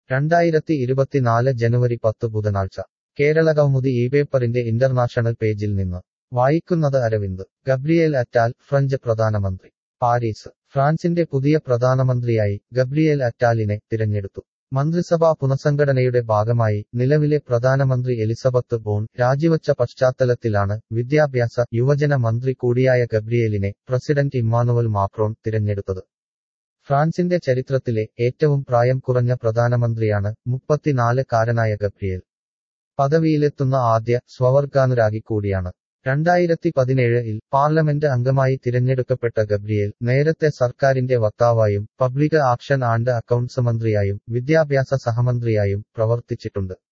രണ്ടായിരത്തി ഇരുപത്തിനാല് ജനുവരി പത്ത് ബുധനാഴ്ച കേരളകൗമുദി ഈ പേപ്പറിന്റെ ഇന്റർനാഷണൽ പേജിൽ നിന്ന് വായിക്കുന്നത് അരവിന്ദ് ഗബ്രിയേൽ അറ്റാൽ ഫ്രഞ്ച് പ്രധാനമന്ത്രി പാരീസ് ഫ്രാൻസിന്റെ പുതിയ പ്രധാനമന്ത്രിയായി ഗബ്രിയേൽ അറ്റാലിനെ തിരഞ്ഞെടുത്തു മന്ത്രിസഭാ പുനഃസംഘടനയുടെ ഭാഗമായി നിലവിലെ പ്രധാനമന്ത്രി എലിസബത്ത് ബോൺ രാജിവച്ച പശ്ചാത്തലത്തിലാണ് വിദ്യാഭ്യാസ യുവജന മന്ത്രി കൂടിയായ ഗബ്രിയേലിനെ പ്രസിഡന്റ് ഇമ്മാനുവൽ മാക്രോൺ തിരഞ്ഞെടുത്തത് ഫ്രാൻസിന്റെ ചരിത്രത്തിലെ ഏറ്റവും പ്രായം കുറഞ്ഞ പ്രധാനമന്ത്രിയാണ് മുപ്പത്തിനാല് കാരനായ ഗബ്രിയേൽ പദവിയിലെത്തുന്ന ആദ്യ സ്വവർഗാനുരാഗി കൂടിയാണ് രണ്ടായിരത്തി പതിനേഴിൽ പാർലമെന്റ് അംഗമായി തിരഞ്ഞെടുക്കപ്പെട്ട ഗബ്രിയേൽ നേരത്തെ സർക്കാരിന്റെ വക്താവായും പബ്ലിക് ആക്ഷൻ ആൻഡ് അക്കൌണ്ട്സ് മന്ത്രിയായും വിദ്യാഭ്യാസ സഹമന്ത്രിയായും പ്രവർത്തിച്ചിട്ടുണ്ട്